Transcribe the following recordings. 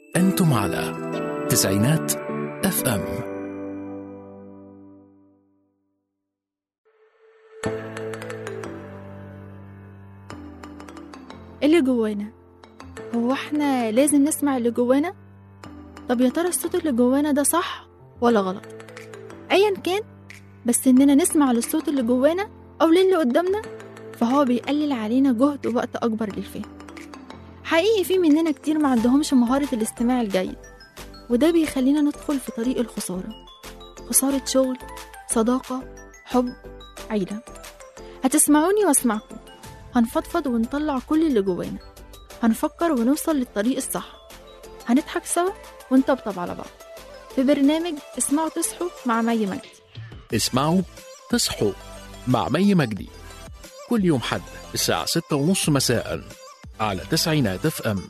أنتم على تسعينات اف ام اللي جوانا هو احنا لازم نسمع اللي جوانا طب يا ترى الصوت اللي جوانا ده صح ولا غلط ايا كان بس اننا نسمع للصوت اللي جوانا او للي قدامنا فهو بيقلل علينا جهد ووقت اكبر للفهم حقيقي في مننا كتير ما عندهمش مهارة الاستماع الجيد وده بيخلينا ندخل في طريق الخسارة خسارة شغل صداقة حب عيلة هتسمعوني واسمعكم هنفضفض ونطلع كل اللي جوانا هنفكر ونوصل للطريق الصح هنضحك سوا ونطبطب على بعض في برنامج اسمعوا تصحوا مع مي مجدي اسمعوا تصحوا مع مي مجدي كل يوم حد الساعة ستة ونص مساء على تسعينات اف ام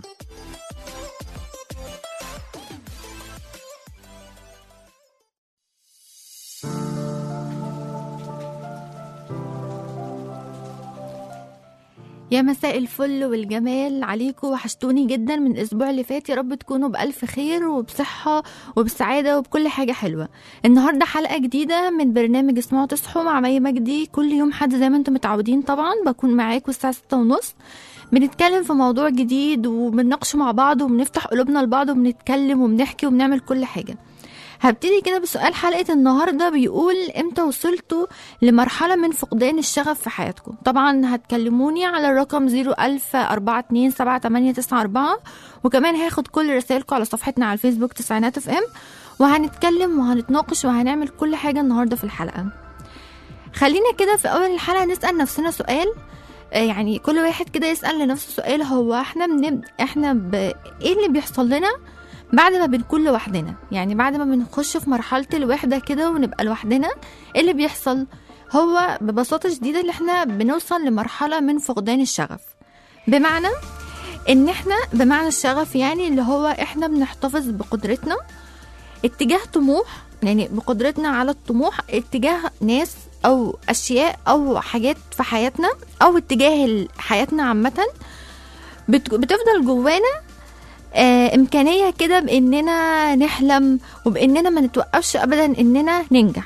يا مساء الفل والجمال عليكم وحشتوني جدا من الاسبوع اللي فات يا رب تكونوا بالف خير وبصحه وبسعاده وبكل حاجه حلوه النهارده حلقه جديده من برنامج اسمعوا تصحوا مع مي مجدي كل يوم حد زي ما انتم متعودين طبعا بكون معاكم الساعه ستة ونص بنتكلم في موضوع جديد وبنناقشه مع بعض وبنفتح قلوبنا لبعض وبنتكلم وبنحكي وبنعمل كل حاجه هبتدي كده بسؤال حلقة النهاردة بيقول امتى وصلتوا لمرحلة من فقدان الشغف في حياتكم طبعا هتكلموني على الرقم 010427894 وكمان هاخد كل رسائلكم على صفحتنا على الفيسبوك تسعينات اف ام وهنتكلم وهنتناقش وهنعمل كل حاجة النهاردة في الحلقة خلينا كده في أول الحلقة نسأل نفسنا سؤال آه، يعني كل واحد كده يسأل لنفسه سؤال هو احنا بنب... احنا ب... ايه اللي بيحصل لنا بعد ما بنكون لوحدنا يعني بعد ما بنخش في مرحلة الوحدة كده ونبقى لوحدنا ايه اللي بيحصل هو ببساطة شديدة اللي احنا بنوصل لمرحلة من فقدان الشغف بمعنى ان احنا بمعنى الشغف يعني اللي هو احنا بنحتفظ بقدرتنا اتجاه طموح يعني بقدرتنا على الطموح اتجاه ناس او اشياء او حاجات في حياتنا او اتجاه ال- حياتنا عامة بت- بتفضل جوانا آه، إمكانية كده بإننا نحلم وبإننا ما نتوقفش أبدا إننا ننجح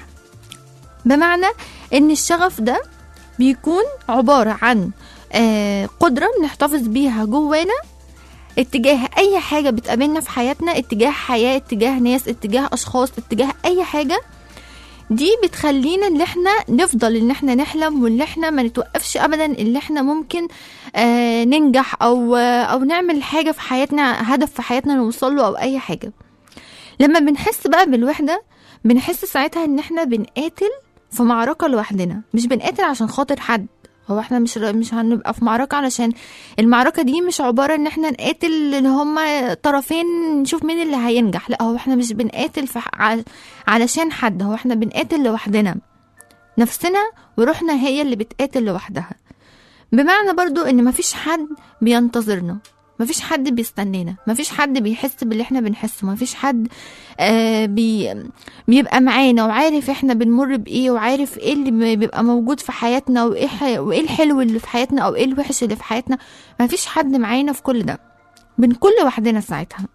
بمعنى إن الشغف ده بيكون عبارة عن آه، قدرة بنحتفظ بيها جوانا اتجاه أي حاجة بتقابلنا في حياتنا اتجاه حياة اتجاه ناس اتجاه أشخاص اتجاه أي حاجة دي بتخلينا ان احنا نفضل ان احنا نحلم وان احنا ما نتوقفش ابدا ان احنا ممكن آه ننجح او آه او نعمل حاجه في حياتنا هدف في حياتنا نوصل له او اي حاجه لما بنحس بقى بالوحده بنحس ساعتها ان احنا بنقاتل في معركه لوحدنا مش بنقاتل عشان خاطر حد هو احنا مش مش هنبقى في معركه علشان المعركه دي مش عباره ان احنا نقاتل اللي هما طرفين نشوف مين اللي هينجح لا هو احنا مش بنقاتل في ع- علشان حد هو احنا بنقاتل لوحدنا نفسنا وروحنا هي اللي بتقاتل لوحدها بمعنى برضو ان مفيش حد بينتظرنا مفيش حد بيستنانا مفيش حد بيحس باللي احنا بنحسه مفيش حد آه بي بيبقى معانا وعارف احنا بنمر بايه وعارف ايه اللي بيبقى موجود في حياتنا وايه ح- وايه الحلو اللي في حياتنا او ايه الوحش اللي في حياتنا مفيش حد معانا في كل ده بنكون لوحدنا ساعتها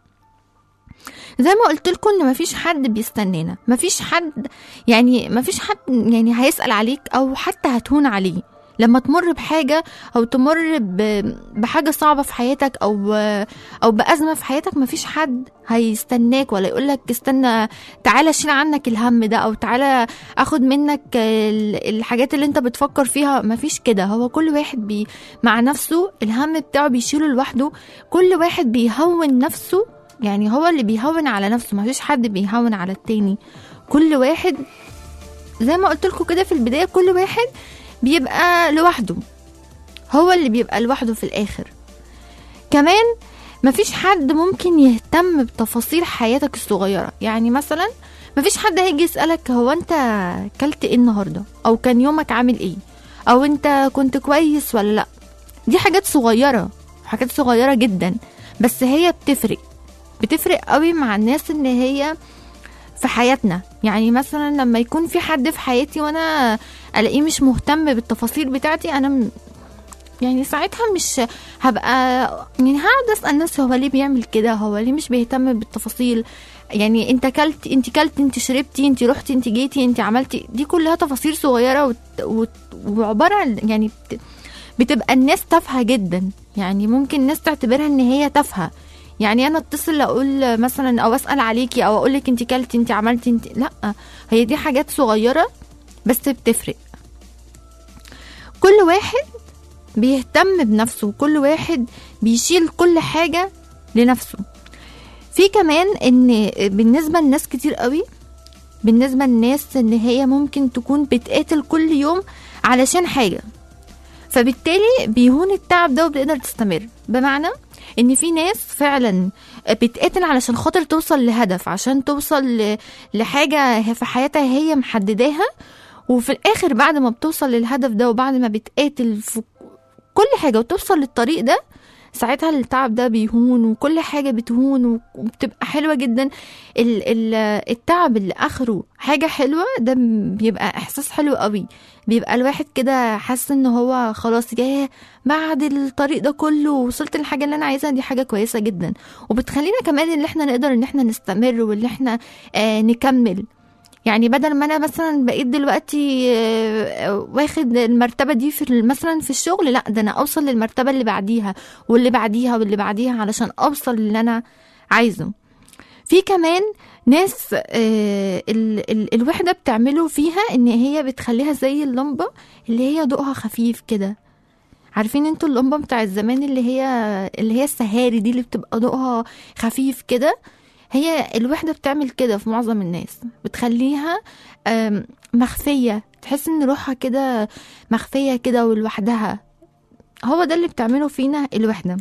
زي ما قلت لكم ان مفيش حد بيستنانا مفيش حد يعني مفيش حد يعني هيسأل عليك او حتى هتهون عليه لما تمر بحاجة أو تمر ب- بحاجة صعبة في حياتك أو أو بأزمة في حياتك مفيش حد هيستناك ولا يقولك استنى تعالى شيل عنك الهم ده أو تعالى أخد منك ال- الحاجات اللي أنت بتفكر فيها مفيش كده هو كل واحد بي مع نفسه الهم بتاعه بيشيله لوحده كل واحد بيهون نفسه يعني هو اللي بيهون على نفسه مفيش حد بيهون على التاني كل واحد زي ما قلت لكم كده في البداية كل واحد بيبقى لوحده هو اللي بيبقى لوحده في الآخر كمان مفيش حد ممكن يهتم بتفاصيل حياتك الصغيرة يعني مثلا مفيش حد هيجي يسألك هو انت كلت ايه النهاردة او كان يومك عامل ايه او انت كنت كويس ولا لا دي حاجات صغيرة حاجات صغيرة جدا بس هي بتفرق بتفرق قوي مع الناس ان هي في حياتنا يعني مثلا لما يكون في حد في حياتي وانا الاقيه مش مهتم بالتفاصيل بتاعتي انا م- يعني ساعتها مش هبقى يعني هقعد اسال نفسي هو ليه بيعمل كده هو ليه مش بيهتم بالتفاصيل يعني انت كلت انت كلت انت شربتي انت رحتي انت جيتي انت عملتي دي كلها تفاصيل صغيره وت... وت... وعباره عن يعني بت... بتبقى الناس تافهه جدا يعني ممكن الناس تعتبرها ان هي تافهه يعني انا اتصل اقول مثلا او اسال عليكي او اقول لك انت كلتي انت عملتي انت لا هي دي حاجات صغيره بس بتفرق كل واحد بيهتم بنفسه وكل واحد بيشيل كل حاجه لنفسه في كمان ان بالنسبه لناس كتير قوي بالنسبه للناس ان هي ممكن تكون بتقاتل كل يوم علشان حاجه فبالتالي بيهون التعب ده وبتقدر تستمر بمعنى ان في ناس فعلا بتقاتل علشان خاطر توصل لهدف عشان توصل ل- لحاجه في حياتها هي محدداها وفي الاخر بعد ما بتوصل للهدف ده وبعد ما بتقاتل في كل حاجه وتوصل للطريق ده ساعتها التعب ده بيهون وكل حاجة بتهون وبتبقى حلوة جدا ال- ال- التعب اللي آخره حاجة حلوة ده بيبقى إحساس حلو قوي بيبقى الواحد كده حاسس ان هو خلاص جاي بعد الطريق ده كله وصلت للحاجة اللي انا عايزها دي حاجة كويسة جدا وبتخلينا كمان ان احنا نقدر ان احنا نستمر وان احنا آه نكمل يعني بدل ما انا مثلا بقيت دلوقتي آه، واخد المرتبه دي في ال- مثلا في الشغل لا ده انا اوصل للمرتبه اللي بعديها واللي بعديها واللي بعديها علشان اوصل للي انا عايزه في كمان ناس آه، ال- ال- الوحده بتعمله فيها ان هي بتخليها زي اللمبه اللي هي ضوءها خفيف كده عارفين انتوا اللمبه بتاع زمان اللي هي اللي هي السهاري دي اللي بتبقى ضوءها خفيف كده هي الوحدة بتعمل كده في معظم الناس بتخليها آم، مخفية تحس ان روحها كده مخفية كده ولوحدها هو ده اللي بتعمله فينا الوحدة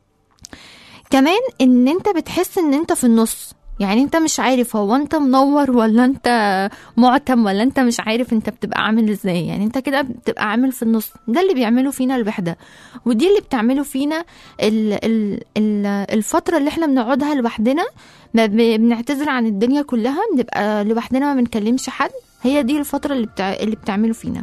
كمان ان انت بتحس ان انت في النص يعني انت مش عارف هو انت منور ولا انت معتم ولا انت مش عارف انت بتبقى عامل ازاي يعني انت كده بتبقى عامل في النص ده اللي بيعمله فينا الوحدة ودي اللي بتعمله فينا ال ال ال الفترة اللي احنا بنقعدها لوحدنا ما ب- بنعتذر عن الدنيا كلها بنبقى لوحدنا ما بنكلمش حد هي دي الفترة اللي, بتاع... اللي بتعمله فينا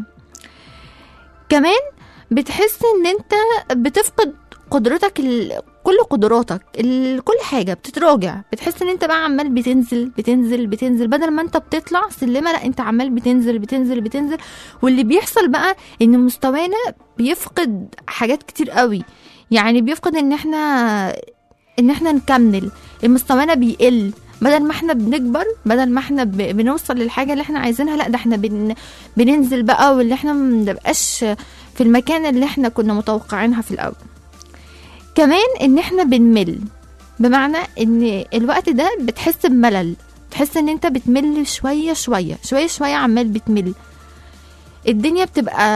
كمان بتحس ان انت بتفقد قدرتك ال... كل قدراتك ال... كل حاجة بتتراجع بتحس ان انت بقى عمال بتنزل بتنزل بتنزل بدل ما انت بتطلع سلمة لا انت عمال بتنزل بتنزل بتنزل واللي بيحصل بقى ان مستوانا بيفقد حاجات كتير قوي يعني بيفقد ان احنا ان احنا نكمل مستوانا بيقل بدل ما احنا بنكبر بدل ما احنا ب- بنوصل للحاجه اللي احنا عايزينها لا ده احنا بن بننزل بقى واللي احنا منبقاش في المكان اللي احنا كنا متوقعينها في الاول كمان ان احنا بنمل بمعنى ان الوقت ده بتحس بملل تحس ان انت بتمل شويه شويه شويه شويه عمال بتمل الدنيا بتبقى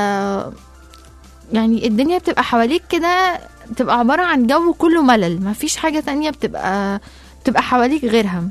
يعني الدنيا بتبقى حواليك كده بتبقى عبارة عن جو كله ملل مفيش حاجة تانية بتبقى بتبقى حواليك غيرها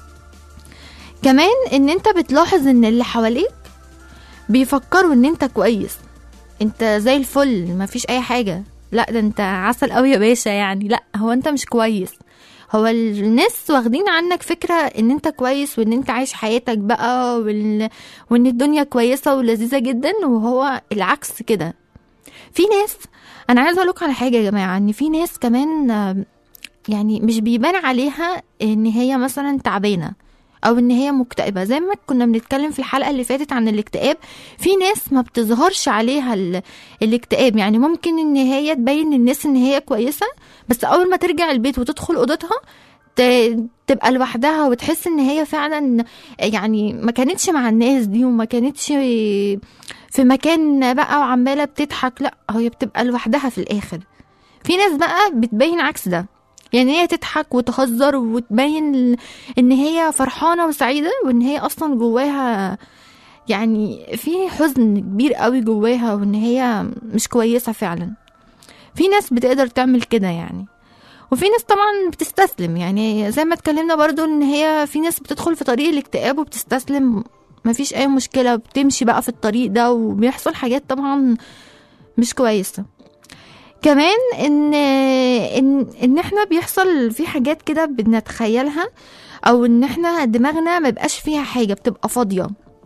كمان ان انت بتلاحظ ان اللي حواليك بيفكروا ان انت كويس انت زي الفل مفيش اي حاجة لا ده انت عسل قوي يا باشا يعني لا هو انت مش كويس هو الناس واخدين عنك فكرة ان انت كويس وان انت عايش حياتك بقى وال... وان الدنيا كويسة ولذيذة جدا وهو العكس كده في ناس انا عايزه اقول لكم على حاجه يا جماعه ان في ناس كمان آم، يعني مش بيبان عليها ان هي مثلا تعبانه او ان هي مكتئبه زي ما كنا بنتكلم في الحلقه اللي فاتت عن الاكتئاب في ناس ما بتظهرش عليها ال... الاكتئاب يعني ممكن ان هي تبين للناس ان هي كويسه بس اول ما ترجع البيت وتدخل اوضتها ت- تبقى لوحدها وتحس ان هي فعلا يعني ما كانتش مع الناس دي وما كانتش في مكان بقى وعماله بتضحك لا هي بتبقى لوحدها في الاخر في ناس بقى بتبين عكس ده يعني هي تضحك وتهزر وتبين ان هي فرحانه وسعيده وان هي اصلا جواها يعني في حزن كبير قوي جواها وان هي مش كويسه فعلا في ناس بتقدر تعمل كده يعني وفي ناس طبعا بتستسلم يعني زي ما اتكلمنا برضو ان هي في ناس بتدخل في طريق الاكتئاب وبتستسلم مفيش اي مشكله بتمشي بقى في الطريق ده وبيحصل حاجات طبعا مش كويسه كمان ان ان ان احنا بيحصل في حاجات كده بنتخيلها او ان احنا دماغنا ما بقاش فيها حاجه بتبقى فاضيه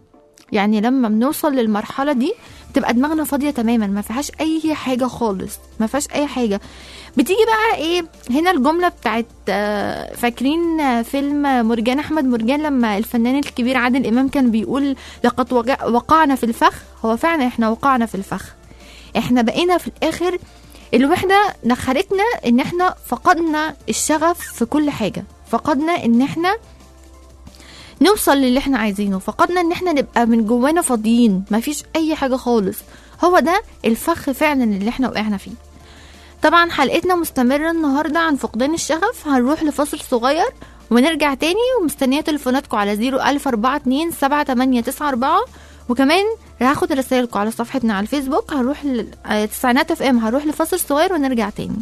يعني لما بنوصل للمرحله دي بتبقى دماغنا فاضيه تماما ما فيهاش اي حاجه خالص ما فيهاش اي حاجه بتيجي بقى ايه هنا الجمله بتاعت آه، فاكرين آه، فيلم مرجان احمد مرجان لما الفنان الكبير عادل امام كان بيقول لقد وجع- وقعنا في الفخ هو فعلا احنا وقعنا في الفخ احنا بقينا في الاخر الوحده دخلتنا ان احنا فقدنا الشغف في كل حاجه فقدنا ان احنا نوصل للي احنا عايزينه فقدنا ان احنا نبقى من جوانا فاضيين مفيش اي حاجه خالص هو ده الفخ فعلا اللي احنا وقعنا فيه طبعا حلقتنا مستمرة النهاردة عن فقدان الشغف هنروح لفاصل صغير ونرجع تاني ومستنية تليفوناتكم على زيرو ألف أربعة اتنين سبعة تمانية تسعة أربعة وكمان هاخد رسائلكم على صفحتنا على الفيسبوك هنروح ل- آه، تسعينات اف ام هنروح لفاصل صغير ونرجع تاني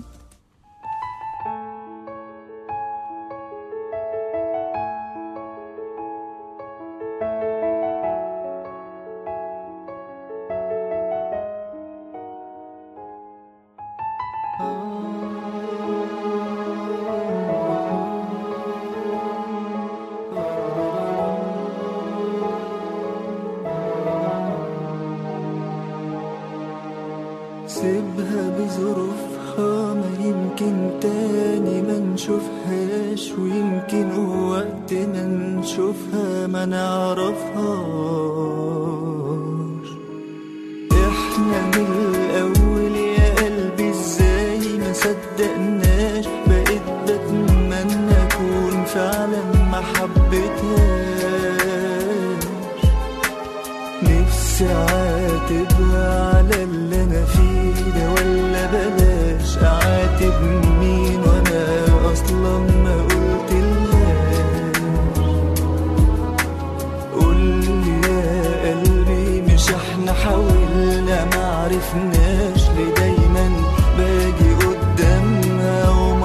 سيبها بظروفها ما يمكن تاني ما نشوفهاش ويمكن وقت ما نشوفها ما نعرفهاش احنا من الاول يا قلبي ازاي ما صدقناش بقيت بتمنى اكون فعلا ما حبيتهاش نفسي اعاتبها على اللي انا فيه ده ولا بلاش اعاتب مين وانا اصلا ما قلتلهاش قولي يا قلبي مش احنا حاولنا ما عرفناش ليه دايما باجي قدامها وما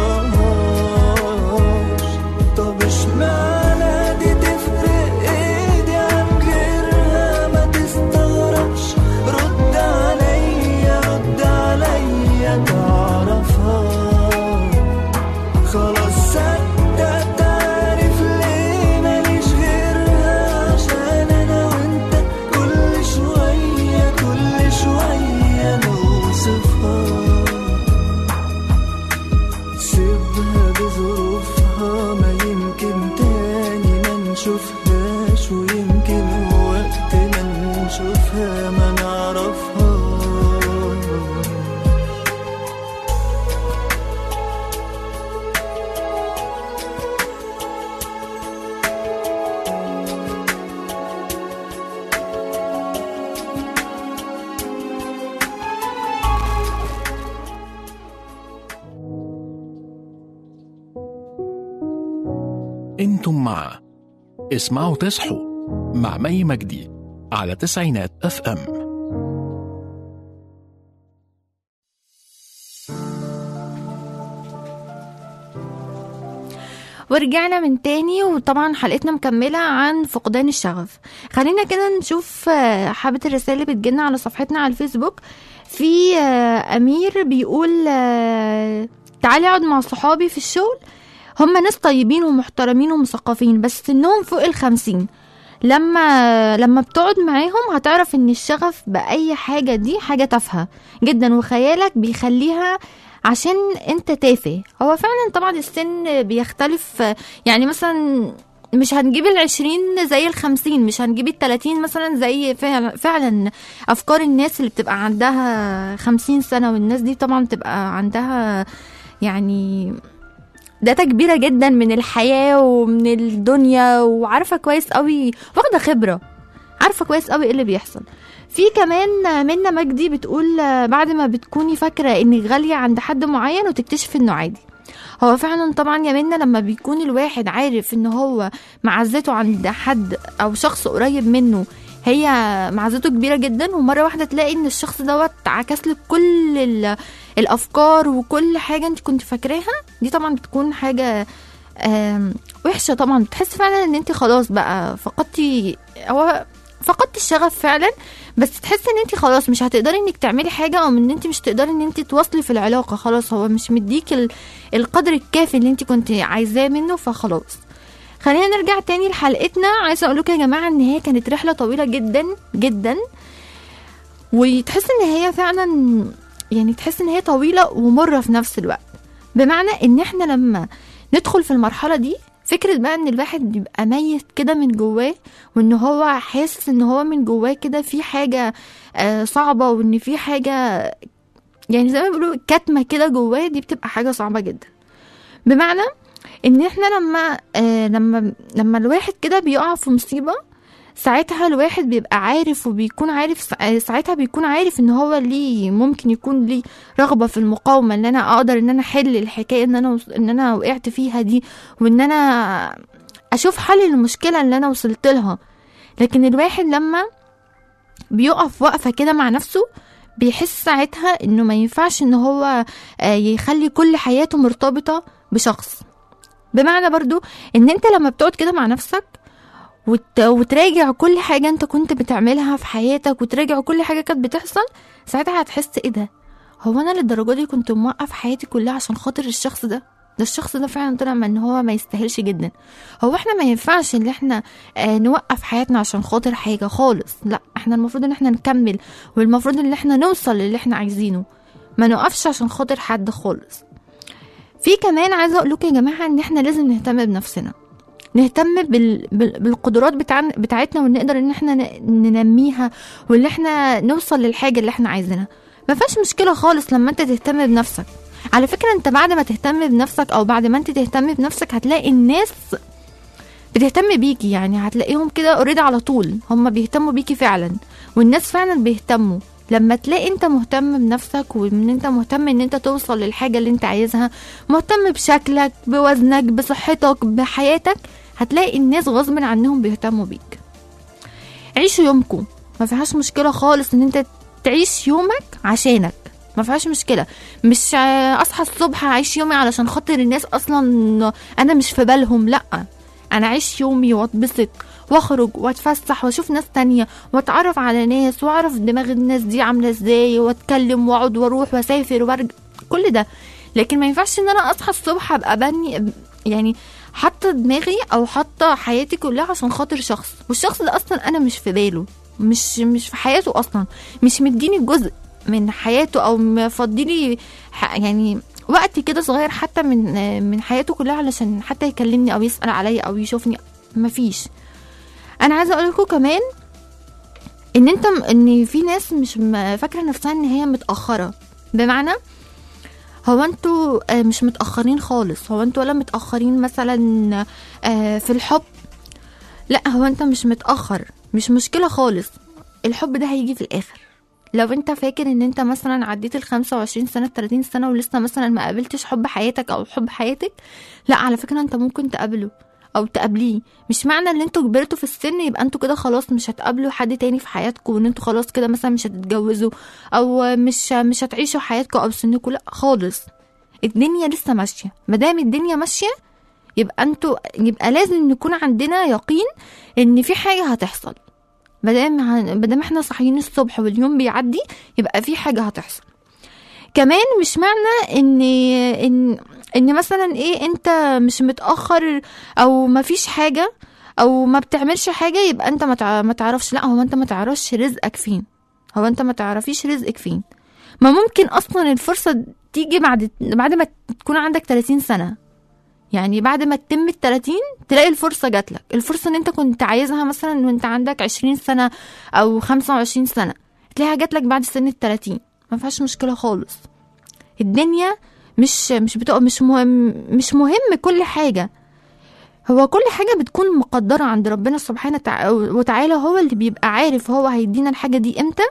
انطقهاش طب اشمعنى دي تفرق ايدي عن غيرها ما تستغربش رد عليا رد عليا تعرفها خلاص صدقت عارف ليه ماليش غيرها عشان انا وانت كل شوية كل شوية نوصفها سيبها بظروفها ما يمكن تاني ما نشوفهاش ويمكن وقت ما نشوفها ما نعرفها انتم مع اسمعوا تصحوا مع مي مجدي على تسعينات اف ام ورجعنا من تاني وطبعا حلقتنا مكملة عن فقدان الشغف خلينا كده نشوف آه، حبة الرسائل اللي بتجيلنا على صفحتنا على الفيسبوك في آه، أمير بيقول آه، تعالي اقعد مع صحابي في الشغل هم ناس طيبين ومحترمين ومثقفين بس سنهم فوق الخمسين لما لما بتقعد معاهم هتعرف ان الشغف بأي حاجة دي حاجة تافهة جدا وخيالك بيخليها عشان انت تافه هو فعلا طبعا السن بيختلف يعني مثلا مش هنجيب العشرين زي الخمسين مش هنجيب التلاتين مثلا زي فعلا, فعلا أفكار الناس اللي بتبقى عندها خمسين سنة والناس دي طبعا بتبقى عندها يعني داتا كبيرة جدا من الحياة ومن الدنيا وعارفة كويس قوي واخدة خبرة عارفة كويس قوي ايه اللي بيحصل في كمان منى مجدي بتقول بعد ما بتكوني فاكرة انك غالية عند حد معين وتكتشف انه عادي هو فعلا طبعا يا منى لما بيكون الواحد عارف ان هو معزته عند حد او شخص قريب منه هي معزته كبيره جدا ومره واحده تلاقي ان الشخص دوت عكس لك كل ال- الافكار وكل حاجه انت كنت فاكراها دي طبعا بتكون حاجه آم، وحشه طبعا بتحس فعلا ان انت خلاص بقى فقدتي هو فقدت الشغف فعلا بس تحس ان انت خلاص مش هتقدري انك تعملي حاجه او ان انت مش تقدري ان انت تواصلي في العلاقه خلاص هو مش مديك ال- القدر الكافي اللي انت كنت عايزاه منه فخلاص خلينا نرجع تاني لحلقتنا عايزه اقول لكم يا جماعه ان هي كانت رحله طويله جدا جدا وتحس ان هي فعلا يعني تحس ان هي طويله ومره في نفس الوقت بمعنى ان احنا لما ندخل في المرحله دي فكرة بقى ان الواحد بيبقى ميت كده من جواه وان هو حاسس ان هو من جواه كده في حاجة آه صعبة وان في حاجة يعني زي ما بيقولوا كتمة كده جواه دي بتبقى حاجة صعبة جدا بمعنى ان احنا لما آه لما لما الواحد كده بيقع في مصيبة ساعتها الواحد بيبقى عارف وبيكون عارف سا- ساعتها بيكون عارف ان هو ليه ممكن يكون ليه رغبة في المقاومة ان انا اقدر ان انا احل الحكاية ان انا وص- ان انا وقعت فيها دي وان انا اشوف حل المشكلة اللي انا وصلت لها لكن الواحد لما بيقف وقفة كده مع نفسه بيحس ساعتها انه ما ينفعش ان هو آه، يخلي كل حياته مرتبطة بشخص بمعنى برضو ان انت لما بتقعد كده مع نفسك وت... وتراجع كل حاجة انت كنت بتعملها في حياتك وتراجع كل حاجة كانت بتحصل ساعتها هتحس ايه ده هو انا للدرجة دي كنت موقف حياتي كلها عشان خاطر الشخص ده ده الشخص ده فعلا طلع من ان هو ما يستاهلش جدا هو احنا ما ينفعش ان احنا آه نوقف حياتنا عشان خاطر حاجة خالص لا احنا المفروض ان احنا نكمل والمفروض ان احنا نوصل للي احنا عايزينه ما نوقفش عشان خاطر حد خالص في كمان عايزه اقول لكم يا جماعه ان احنا لازم نهتم بنفسنا نهتم بال... بال... بالقدرات بتاع... بتاعتنا ونقدر ان احنا ن... ننميها وان احنا نوصل للحاجه اللي احنا عايزينها ما فيهاش مشكله خالص لما انت تهتم بنفسك على فكره انت بعد ما تهتم بنفسك او بعد ما انت تهتم بنفسك هتلاقي الناس بتهتم بيكي يعني هتلاقيهم كده اوريدي على طول هم بيهتموا بيكي فعلا والناس فعلا بيهتموا لما تلاقي انت مهتم بنفسك وان انت مهتم ان انت توصل للحاجة اللي انت عايزها مهتم بشكلك بوزنك بصحتك بحياتك هتلاقي الناس غصب عنهم بيهتموا بيك عيشوا يومكم ما فيهاش مشكلة خالص ان انت تعيش يومك عشانك ما فيهاش مشكلة مش آه، اصحى الصبح اعيش يومي علشان خاطر الناس اصلا انا مش في بالهم لا انا اعيش يومي واتبسط واخرج واتفسح واشوف ناس تانية واتعرف على ناس واعرف دماغ الناس دي عاملة ازاي واتكلم واقعد واروح واسافر وارجع كل ده لكن ما ينفعش ان انا اصحى الصبح ابقى بني يعني حاطه دماغي او حاطه حياتي كلها عشان خاطر شخص والشخص ده اصلا انا مش في باله مش مش في حياته اصلا مش مديني جزء من حياته او مفضيلي ح- يعني وقت كده صغير حتى من من حياته كلها علشان حتى يكلمني او يسال عليا او يشوفني مفيش انا عايزه اقول لكم كمان ان انت ان في ناس مش م- فاكره نفسها ان هي متاخره بمعنى هو انتوا آه، مش متاخرين خالص هو انتوا ولا متاخرين مثلا آه، في الحب لا هو انت مش متاخر مش مشكله خالص الحب ده هيجي في الاخر لو انت فاكر ان انت مثلا عديت ال 25 سنه 30 سنه ولسه مثلا ما قابلتش حب حياتك او حب حياتك لا على فكره انت ممكن تقابله او تقابليه مش معنى ان انتوا كبرتوا في السن يبقى انتوا كده خلاص مش هتقابلوا حد تاني في حياتكم وان انتوا خلاص كده مثلا مش هتتجوزوا او مش مش هتعيشوا حياتكم او سنكم لا خالص الدنيا لسه ماشيه ما دام الدنيا ماشيه يبقى انتوا يبقى لازم نكون عندنا يقين ان في حاجه هتحصل ما دام ما دام احنا صاحيين الصبح واليوم بيعدي يبقى في حاجه هتحصل كمان مش معنى ان ان ان مثلا ايه انت مش متاخر او ما فيش حاجه او ما بتعملش حاجه يبقى انت ما تع- ما تعرفش لا هو انت ما تعرفش رزقك فين هو انت ما تعرفيش رزقك فين ما ممكن اصلا الفرصه تيجي بعد بعد ما تكون عندك 30 سنه يعني بعد ما تتم ال 30 تلاقي الفرصه جات لك الفرصه ان انت كنت عايزها مثلا وانت عندك 20 سنه او 25 سنه تلاقيها جات لك بعد سن ال 30 ما فيهاش مشكله خالص الدنيا مش مش بتبقى مش مهم مش مهم كل حاجه هو كل حاجه بتكون مقدره عند ربنا سبحانه تع- وتعالى هو اللي بيبقى عارف هو هيدينا الحاجه دي امتى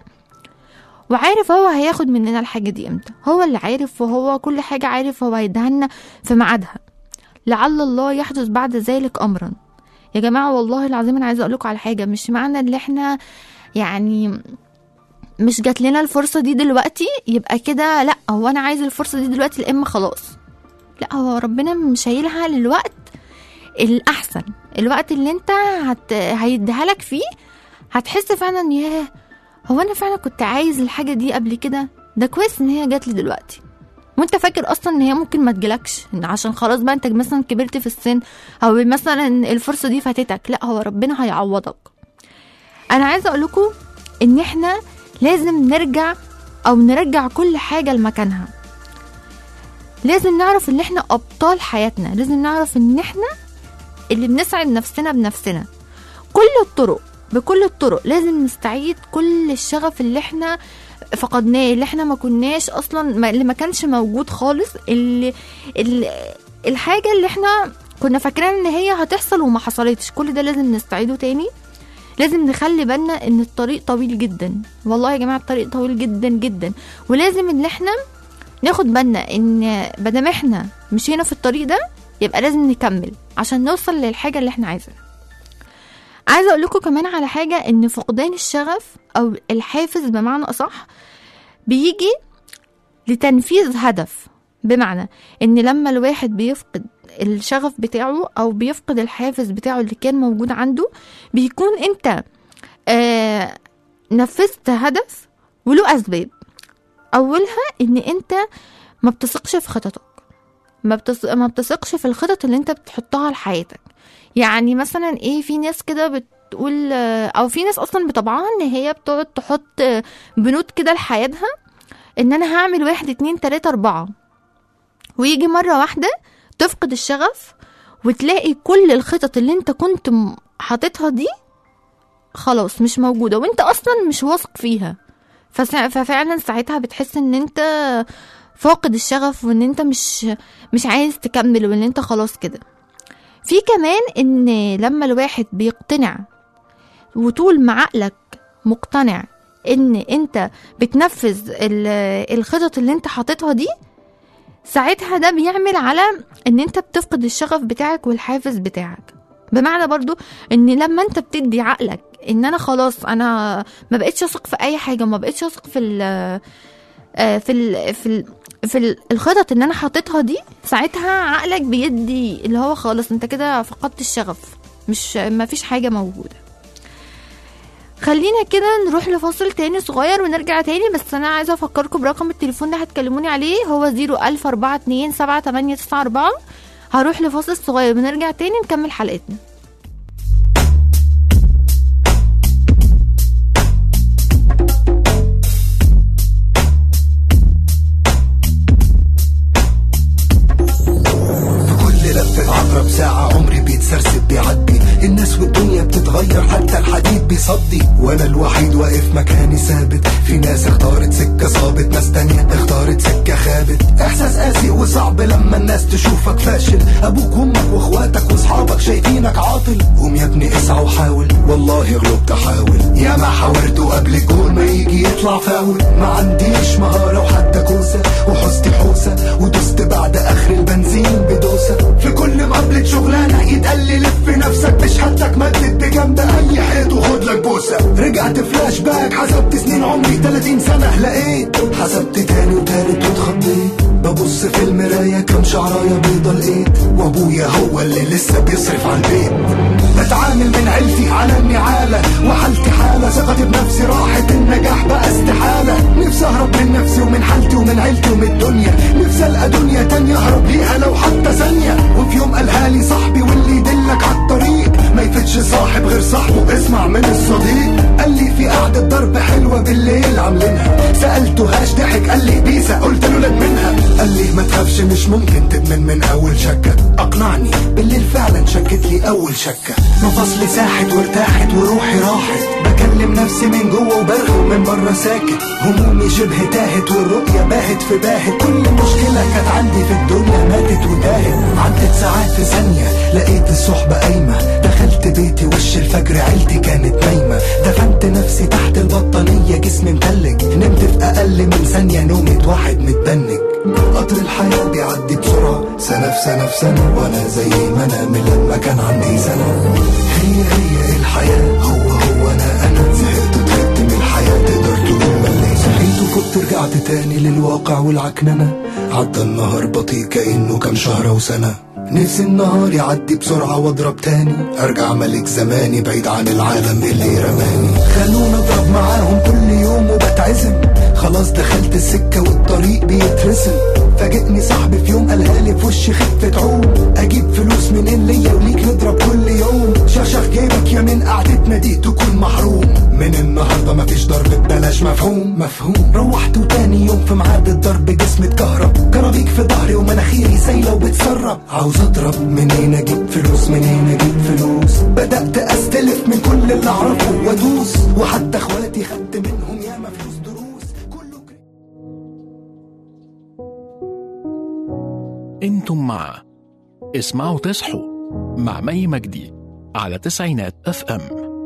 وعارف هو هياخد مننا الحاجه دي امتى هو اللي عارف وهو كل حاجه عارف هو هيديها لنا في ميعادها لعل الله يحدث بعد ذلك امرا يا جماعه والله العظيم انا عايزه اقول لكم على حاجه مش معنى ان احنا يعني مش جات لنا الفرصه دي دلوقتي يبقى كده لا هو انا عايز الفرصه دي دلوقتي لا اما خلاص لا هو ربنا مشايلها للوقت الاحسن الوقت اللي انت هت... هيديها لك فيه هتحس فعلا ياه هو انا فعلا كنت عايز الحاجه دي قبل كده ده كويس ان هي جات لي دلوقتي وانت فاكر اصلا ان هي ممكن ما تجيلكش إن عشان خلاص بقى انت مثلا كبرت في السن او مثلا الفرصه دي فاتتك لا هو ربنا هيعوضك انا عايزه اقول لكم ان احنا لازم نرجع او نرجع كل حاجه لمكانها لازم نعرف ان احنا ابطال حياتنا لازم نعرف ان احنا اللي بنسعد نفسنا بنفسنا كل الطرق بكل الطرق لازم نستعيد كل الشغف اللي احنا فقدناه اللي احنا ما كناش اصلا ما اللي ما كانش موجود خالص اللي, اللي الحاجه اللي احنا كنا فاكرين ان هي هتحصل وما حصلتش كل ده لازم نستعيده تاني لازم نخلي بالنا ان الطريق طويل جدا والله يا جماعه الطريق طويل جدا جدا ولازم ان احنا ناخد بالنا ان مادام احنا مشينا في الطريق ده يبقى لازم نكمل عشان نوصل للحاجه اللي احنا عايزينها عايزه اقول لكم كمان على حاجه ان فقدان الشغف او الحافز بمعنى اصح بيجي لتنفيذ هدف بمعنى ان لما الواحد بيفقد الشغف بتاعه او بيفقد الحافز بتاعه اللي كان موجود عنده بيكون انت آه نفذت هدف وله اسباب اولها ان انت ما بتثقش في خططك ما, بتص... ما بتثقش في الخطط اللي انت بتحطها لحياتك يعني مثلا ايه في ناس كده بتقول او في ناس اصلا بطبعها ان هي بتقعد تحط بنود كده لحياتها ان انا هعمل واحد اتنين تلاتة اربعة ويجي مرة واحدة تفقد الشغف وتلاقي كل الخطط اللي انت كنت م- حاططها دي خلاص مش موجودة وانت اصلا مش واثق فيها فسا- ففعلا ساعتها بتحس ان انت فاقد الشغف وان انت مش مش عايز تكمل وان انت خلاص كده في كمان ان لما الواحد بيقتنع وطول ما عقلك مقتنع ان انت بتنفذ ال- الخطط اللي انت حاططها دي ساعتها ده بيعمل على ان انت بتفقد الشغف بتاعك والحافز بتاعك بمعنى برضو ان لما انت بتدي عقلك ان انا خلاص انا ما بقتش اثق في اي حاجه ما بقتش اثق في ال آه، في ال في ال في ال- الخطط اللي انا حاططها دي ساعتها عقلك بيدي اللي هو خلاص انت كده فقدت الشغف مش ما فيش حاجه موجوده خلينا كده نروح لفاصل تاني صغير ونرجع تاني بس انا عايزه افكركم برقم التليفون اللي هتكلموني عليه هو 01042 هروح لفاصل صغير ونرجع تاني نكمل حلقتنا كل لفة عقرب ساعة عمري بيتسرسب بيعدي الناس والدنيا بتتغير حتى الحديد بيصدي وانا الوحيد واقف مكاني ثابت في ناس اختارت سكة صابت ناس تانية اختارت سكة خابت احساس قاسي وصعب لما الناس تشوفك فاشل ابوك وامك واخواتك واصحابك شايفينك عاطل قوم يا ابني اسعى وحاول والله غلبت احاول يا ما حاولت قبل الجول ما يجي يطلع فاول ما عنديش مهارة وحتى كوسة وحوستي حوسة ودست بعد اخر البنزين بدوسة في كل مقابلة شغلانة يتقال لي لف نفسك بشهادتك مدد بجنب اي حيط وخد لك بوسة رجعت فلاش باك حسبت سنين عمري 30 سنة لقيت حسبت تاني وتالت واتخضيت ببص في المراية كم شعراية بيضة لقيت وابويا هو اللي لسه بيصرف على البيت بتعامل من عيلتي على النعالة وحالتي حالة ثقتي بنفسي راحت النجاح بقى استحالة نفسي اهرب من نفسي ومن حالتي ومن عيلتي ومن الدنيا نفسي القى دنيا تانية اهرب ليها لو حتى ثانية وفي يوم قالها لي صاحبي واللي يدلك على الطريق ما يفتش صاحب غير صاحبه اسمع من الصديق قال لي في قعدة ضرب حلوة بالليل عاملينها سألته هاش ضحك قال لي بيسا قلت له لك منها قال لي ما تخافش مش ممكن تدمن من اول شكة اقنعني بالليل فعلا شكت لي اول شكة مفاصلي ساحت وارتاحت وروحي راحت بكلم نفسي من جوه وبرغم من بره ساكت همومي شبه تاهت والرؤية باهت في باهت كل مشكلة كانت عندي في الدنيا ماتت وتاهت عدت ساعات في ثانية لقيت الصحبة قايمة دخلت بيتي وش الفجر عيلتي كانت نايمة دفنت نفسي تحت البطانية جسمي متلج نمت في أقل من ثانية نومة واحد متبنج قطر الحياة بيعدي بسرعة سنة في سنة في سنة وأنا زي ما أنا من لما كان عندي سنة هي هي الحياة هو هو أنا أنا زهقت وتعبت من الحياة تقدر تقول مليت صحيت وفقت رجعت تاني للواقع والعكننة عدى النهار بطيء كأنه كام شهر وسنة نفسي النهار يعدي بسرعة واضرب تاني ارجع ملك زماني بعيد عن العالم اللي رماني خلونا اضرب معاهم كل يوم وبتعزم خلاص دخلت السكة والطريق بيترسم فاجئني صاحبي في يوم قالها لي في وشي خفة عوم اجيب فلوس منين ليا وليك نضرب كل يوم شخشخ جيبك يا من قعدتنا دي تكون محروم من النهارده مفيش ضرب ببلاش مفهوم مفهوم روحت وتاني يوم في ميعاد الضرب جسمي اتكهرب كرابيك في ظهري ومناخيري سايله وبتسرب عاوز اضرب منين اجيب فلوس منين اجيب فلوس بدات استلف من كل اللي اعرفه وادوس وحتى اخواتي خدت منهم ياما فلوس دروس كله كريم. انتم مع اسمعوا تصحوا مع مي مجدي على تسعينات اف ام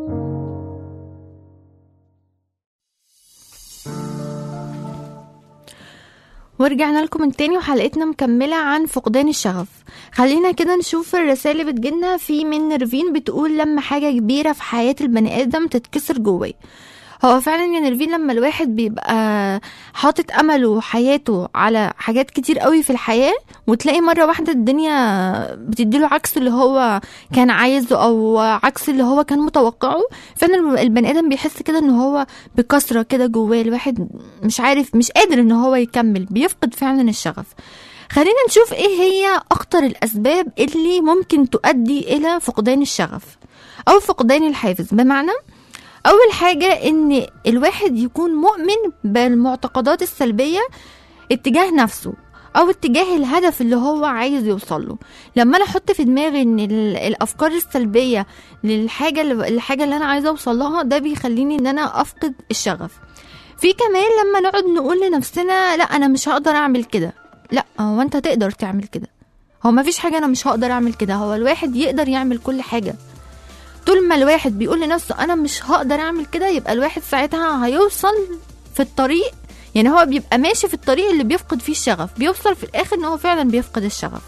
ورجعنا لكم من تاني وحلقتنا مكملة عن فقدان الشغف خلينا كده نشوف الرسائل اللي بتجيلنا في من نرفين بتقول لما حاجة كبيرة في حياة البني آدم تتكسر جواه هو فعلا يا نرفين لما الواحد بيبقى حاطط امله وحياته على حاجات كتير قوي في الحياه وتلاقي مره واحده الدنيا بتديله عكس اللي هو كان عايزه او عكس اللي هو كان متوقعه فعلا البني ادم بيحس كده ان هو بكسره كده جواه الواحد مش عارف مش قادر ان هو يكمل بيفقد فعلا الشغف خلينا نشوف ايه هي اخطر الاسباب اللي ممكن تؤدي الى فقدان الشغف او فقدان الحافز بمعنى اول حاجه ان الواحد يكون مؤمن بالمعتقدات السلبيه اتجاه نفسه او اتجاه الهدف اللي هو عايز يوصل له لما انا احط في دماغي ان ال- الافكار السلبيه للحاجه اللي الحاجه اللي انا عايزه اوصل لها ده بيخليني ان انا افقد الشغف في كمان لما نقعد نقول لنفسنا لا انا مش هقدر اعمل كده لا هو انت تقدر تعمل كده هو ما فيش حاجه انا مش هقدر اعمل كده هو الواحد يقدر يعمل كل حاجه طول ما الواحد بيقول لنفسه انا مش هقدر اعمل كده يبقى الواحد ساعتها هيوصل في الطريق يعني هو بيبقى ماشي في الطريق اللي بيفقد فيه الشغف بيوصل في الاخر ان هو فعلا بيفقد الشغف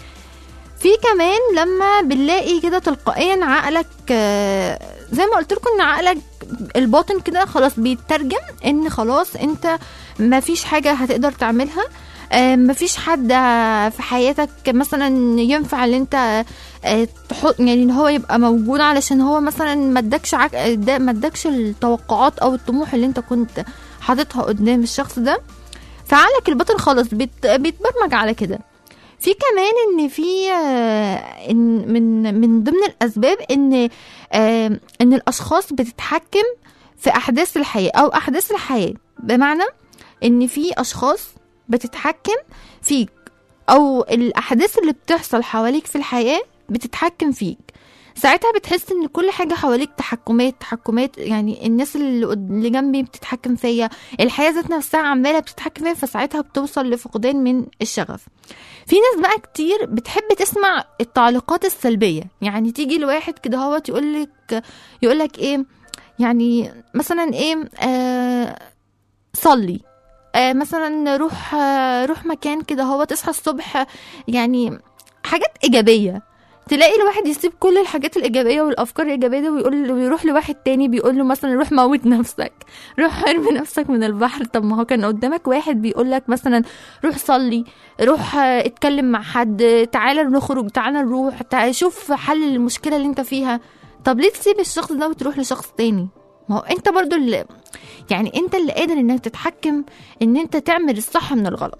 في كمان لما بنلاقي كده تلقائيا عقلك آه، زي ما قلت لكم ان عقلك الباطن كده خلاص بيترجم ان خلاص انت ما فيش حاجه هتقدر تعملها آه، مفيش حد في حياتك مثلا ينفع ان انت آه، تحط يعني ان هو يبقى موجود علشان هو مثلا ما ادكش عك... ده- ما ادكش التوقعات او الطموح اللي انت كنت حاططها قدام الشخص ده فعقلك الباطن خلاص بيت... بيتبرمج على كده في كمان ان في آه، إن من من ضمن الاسباب ان آه، ان الاشخاص بتتحكم في احداث الحياه او احداث الحياه بمعنى ان في اشخاص بتتحكم فيك او الاحداث اللي بتحصل حواليك في الحياه بتتحكم فيك ساعتها بتحس ان كل حاجه حواليك تحكمات تحكمات يعني الناس اللي قد- اللي جنبي بتتحكم فيا الحياه ذات نفسها عماله بتتحكم فيا فساعتها بتوصل لفقدان من الشغف في ناس بقى كتير بتحب تسمع التعليقات السلبيه يعني تيجي لواحد كده هو يقول لك يقول لك ايه يعني مثلا ايه آه صلي آه مثلا روح آه روح مكان كده هو تصحى الصبح يعني حاجات ايجابيه تلاقي الواحد يسيب كل الحاجات الايجابيه والافكار الايجابيه دي ويقول ويروح لواحد تاني بيقول له مثلا روح موت نفسك روح ارمي نفسك من البحر طب ما هو كان قدامك واحد بيقول لك مثلا روح صلي روح آه، اتكلم مع حد تعالى نخرج تعالى نروح تعالى شوف حل المشكله اللي انت فيها طب ليه تسيب الشخص ده وتروح لشخص تاني ما هو انت برضو اللي يعني انت اللي قادر انك تتحكم ان انت تعمل الصح من الغلط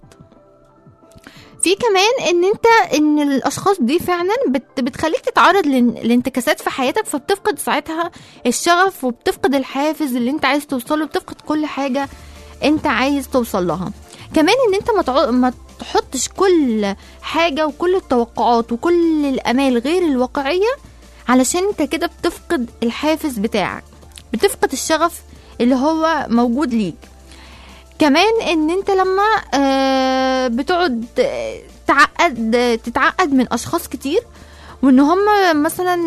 في كمان ان انت ان الاشخاص دي فعلا بت بتخليك تتعرض لان- لانتكاسات في حياتك فبتفقد ساعتها الشغف وبتفقد الحافز اللي انت عايز توصله بتفقد كل حاجه انت عايز توصل لها كمان ان انت ما تع- ما تحطش كل حاجه وكل التوقعات وكل الامال غير الواقعيه علشان انت كده بتفقد الحافز بتاعك بتفقد الشغف اللي هو موجود ليك كمان ان انت لما آه، بتقعد آه، تعقد آه، تتعقد من اشخاص كتير وان هم مثلا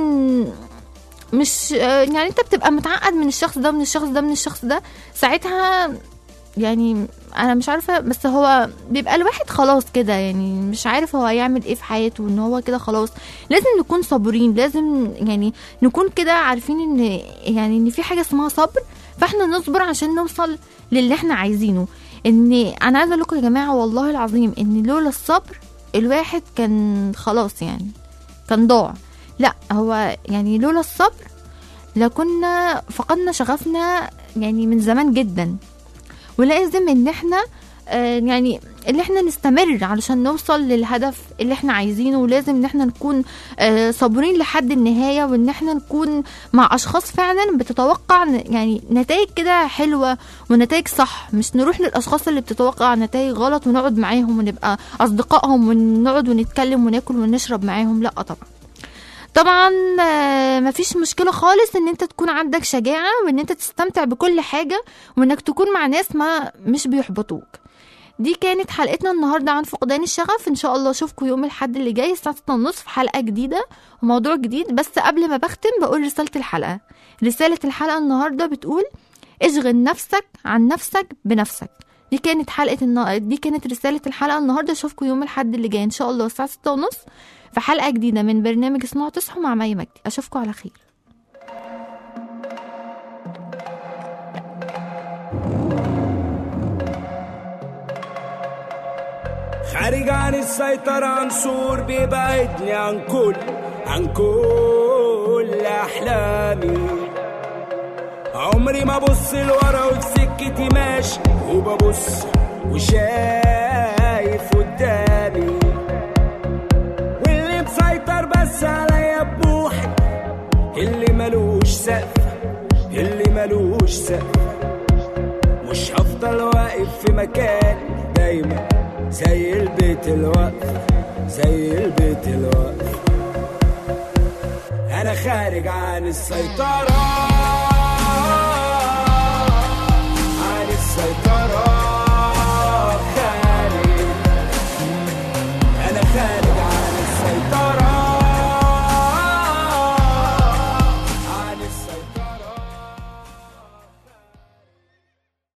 مش آه، يعني انت بتبقى متعقد من الشخص ده من الشخص ده من الشخص ده ساعتها يعني انا مش عارفه بس هو بيبقى الواحد خلاص كده يعني مش عارف هو هيعمل ايه في حياته ان هو كده خلاص لازم نكون صبورين لازم يعني نكون كده عارفين ان يعني ان في حاجه اسمها صبر فاحنا نصبر عشان نوصل للي احنا عايزينه ان انا عايزه اقول لكم يا جماعه والله العظيم ان لولا الصبر الواحد كان خلاص يعني كان ضاع لا هو يعني لولا الصبر لكنا فقدنا شغفنا يعني من زمان جدا ولازم ان احنا آه، يعني اللي احنا نستمر علشان نوصل للهدف اللي احنا عايزينه ولازم ان احنا نكون آه، صابرين لحد النهاية وان احنا نكون مع اشخاص فعلا بتتوقع ن- يعني نتائج كده حلوة ونتائج صح مش نروح للاشخاص اللي بتتوقع نتائج غلط ونقعد معاهم ونبقى اصدقائهم ونقعد ونتكلم وناكل ونشرب معاهم لا طبعا طبعا آه، مفيش مشكلة خالص ان انت تكون عندك شجاعة وان انت تستمتع بكل حاجة وانك تكون مع ناس ما مش بيحبطوك دي كانت حلقتنا النهاردة عن فقدان الشغف ان شاء الله اشوفكم يوم الحد اللي جاي الساعة 6 ونص في حلقة جديدة وموضوع جديد بس قبل ما بختم بقول رسالة الحلقة رسالة الحلقة النهاردة بتقول اشغل نفسك عن نفسك بنفسك دي كانت حلقة النا... دي كانت رسالة الحلقة النهاردة اشوفكم يوم الحد اللي جاي ان شاء الله الساعة 6 ونص في حلقة جديدة من برنامج اسمعوا تصحوا مع مي مجدي اشوفكم على خير خارج عن السيطرة عنصر بيبعدني عن كل عن كل أحلامي عمري ما بص لورا وفي سكتي ماشي وببص وشايف قدامي واللي مسيطر بس عليا بروحي اللي ملوش سقف اللي ملوش سقف مش هفضل واقف في مكاني دايما زي البيت الوقف زي البيت الوقف انا خارج عن السيطرة عن السيطرة خارج انا خارج